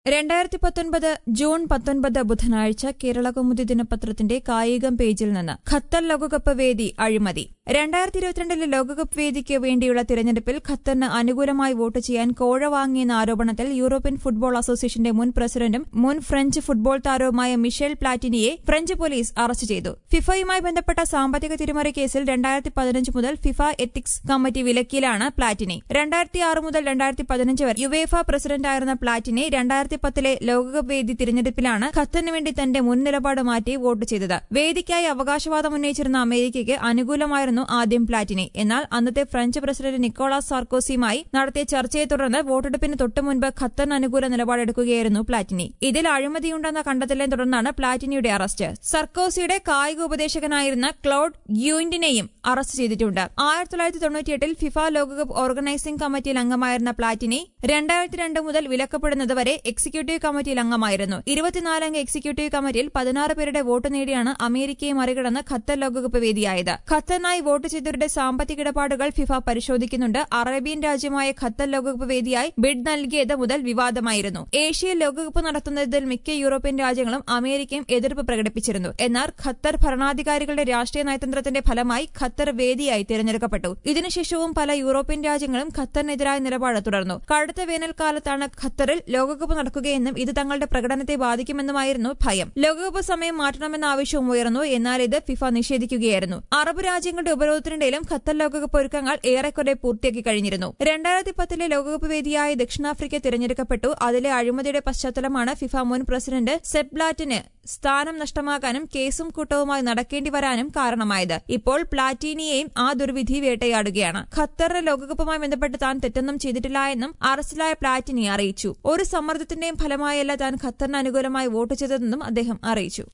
രണ്ടായിരത്തി പത്തൊൻപത് ജൂൺ പത്തൊൻപത് ബുധനാഴ്ച കേരളകൗമുദി ദിനപത്രത്തിന്റെ കായികം പേജിൽ നിന്ന് ഖത്തർ ലോകകപ്പ് വേദി അഴിമതി രണ്ടായിരത്തി ഇരുപത്തിരണ്ടിലെ ലോകകപ്പ് വേദിക്ക് വേണ്ടിയുള്ള തിരഞ്ഞെടുപ്പിൽ ഖത്തറിന് അനുകൂലമായി വോട്ട് ചെയ്യാൻ കോഴ വാങ്ങിയെന്ന ആരോപണത്തിൽ യൂറോപ്യൻ ഫുട്ബോൾ അസോസിയേഷന്റെ മുൻ പ്രസിഡന്റും മുൻ ഫ്രഞ്ച് ഫുട്ബോൾ താരവുമായ മിഷേൽ പ്ലാറ്റിനിയെ ഫ്രഞ്ച് പോലീസ് അറസ്റ്റ് ചെയ്തു ഫിഫയുമായി ബന്ധപ്പെട്ട സാമ്പത്തിക തിരിമറി കേസിൽ രണ്ടായിരത്തി പതിനഞ്ച് മുതൽ ഫിഫ എത്തിക്സ് കമ്മിറ്റി വിലക്കിലാണ് പ്ലാറ്റിനി രണ്ടായിരത്തി ആറ് മുതൽ രണ്ടായിരത്തി പതിനഞ്ച് വരെ യുവേഫ പ്രസിഡന്റായിരുന്ന പ്ലാറ്റിനെ രണ്ടായിരത്തി പത്തിലെ ലോകകപ്പ് വേദി തിരഞ്ഞെടുപ്പിലാണ് ഖത്തറിന് വേണ്ടി തന്റെ മുൻ നിലപാട് മാറ്റി വോട്ട് ചെയ്തത് വേദിക്കായി അവകാശവാദം ഉന്നയിച്ചിരുന്ന അമേരിക്കയ്ക്ക് അനുകൂലമായിരുന്നു ആദ്യം പ്ലാറ്റിനി എന്നാൽ അന്നത്തെ ഫ്രഞ്ച് പ്രസിഡന്റ് നിക്കോളാസ് സാർക്കോസിയുമായി നടത്തിയ ചർച്ചയെ തുടർന്ന് വോട്ടെടുപ്പിന് തൊട്ടു മുൻപ് ഖത്തറിന് അനുകൂല നിലപാടെടുക്കുകയായിരുന്നു പ്ലാറ്റിനി ഇതിൽ അഴിമതിയുണ്ടെന്ന കണ്ടെത്തലിനെ തുടർന്നാണ് പ്ലാറ്റിനിയുടെ അറസ്റ്റ് സർക്കോസിയുടെ കായിക ഉപദേശകനായിരുന്ന ക്ലോഡ് ഗ്യൂയിന്റിനെയും അറസ്റ്റ് ചെയ്തിട്ടുണ്ട് ആയിരത്തി തൊള്ളായിരത്തി തൊണ്ണൂറ്റിയെട്ടിൽ ഫിഫ ലോകകപ്പ് ഓർഗനൈസിംഗ് കമ്മിറ്റിയിൽ അംഗമായിരുന്ന പ്ലാറ്റിനി രണ്ടായിരത്തി രണ്ട് മുതൽ വിലക്കപ്പെടുന്നതുവരെ എക്സിക്യൂട്ടീവ് കമ്മിറ്റിയിൽ അംഗമായിരുന്നു ഇരുപത്തിനാലംഗ എക്സിക്യൂട്ടീവ് കമ്മിറ്റിയിൽ പതിനാറ് പേരുടെ വോട്ട് നേടിയാണ് അമേരിക്കയെ മറികടന്ന് ഖത്തർ ലോകകപ്പ് വേദിയായത് ഖത്തറിനായി വോട്ട് ചെയ്തവരുടെ സാമ്പത്തിക ഇടപാടുകൾ ഫിഫ പരിശോധിക്കുന്നുണ്ട് അറേബ്യൻ രാജ്യമായ ഖത്തർ ലോകകപ്പ് വേദിയായി ബിഡ് നൽകിയത് മുതൽ വിവാദമായിരുന്നു ഏഷ്യയിൽ ലോകകപ്പ് നടത്തുന്നതിൽ മിക്ക യൂറോപ്യൻ രാജ്യങ്ങളും അമേരിക്കയും എതിർപ്പ് പ്രകടിപ്പിച്ചിരുന്നു എന്നാൽ ഖത്തർ ഭരണാധികാരികളുടെ രാഷ്ട്രീയ നയതന്ത്രത്തിന്റെ ഫലമായി ഖത്തർ വേദിയായി തിരഞ്ഞെടുക്കപ്പെട്ടു ഇതിനുശേഷവും പല യൂറോപ്യൻ രാജ്യങ്ങളും ഖത്തറിനെതിരായ നിലപാട് തുടർന്നു കടുത്ത വേനൽക്കാലത്താണ് ഖത്തറിൽ ലോകകപ്പ് നടക്കുകയെന്നും ഇത് തങ്ങളുടെ പ്രകടനത്തെ ബാധിക്കുമെന്നുമായിരുന്നു ഭയം ലോകകപ്പ് സമയം മാറ്റണമെന്ന ആവശ്യവും ഉയർന്നു എന്നാൽ ഇത് ഫിഫ നിഷേധിക്കുകയായിരുന്നു അറബ് രാജ്യങ്ങളുടെ ഉപരോധത്തിനിടയിലും ഖത്തർ ലോകകപ്പ് ഒരുക്കങ്ങൾ ഏറെക്കുറെ പൂർത്തിയാക്കി കഴിഞ്ഞിരുന്നു രണ്ടായിരത്തി പത്തിലെ ലോകകപ്പ് വേദിയായ ദക്ഷിണാഫ്രിക്ക തിരഞ്ഞെടുക്കപ്പെട്ടു അതിലെ അഴിമതിയുടെ പശ്ചാത്തലമാണ് ഫിഫ മുൻ പ്രസിഡന്റ് സെപ് ബ്ലാറ്റിന് സ്ഥാനം നഷ്ടമാകാനും കേസും കൂട്ടവുമായി നടക്കേണ്ടി വരാനും കാരണമായത് ഇപ്പോൾ പ്ലാറ്റീനിയെയും ആ ദുർവിധി വേട്ടയാടുകയാണ് ഖത്തറിന് ലോകകപ്പുമായി ബന്ധപ്പെട്ട് താൻ തെറ്റൊന്നും ചെയ്തിട്ടില്ല എന്നും അറസ്റ്റിലായ പ്ലാറ്റിനി അറിയിച്ചു ഒരു സമ്മർദ്ദത്തിന്റെയും ഫലമായല്ല താൻ ഖത്തറിന് അനുകൂലമായി വോട്ട് ചെയ്തതെന്നും അദ്ദേഹം അറിയിച്ചു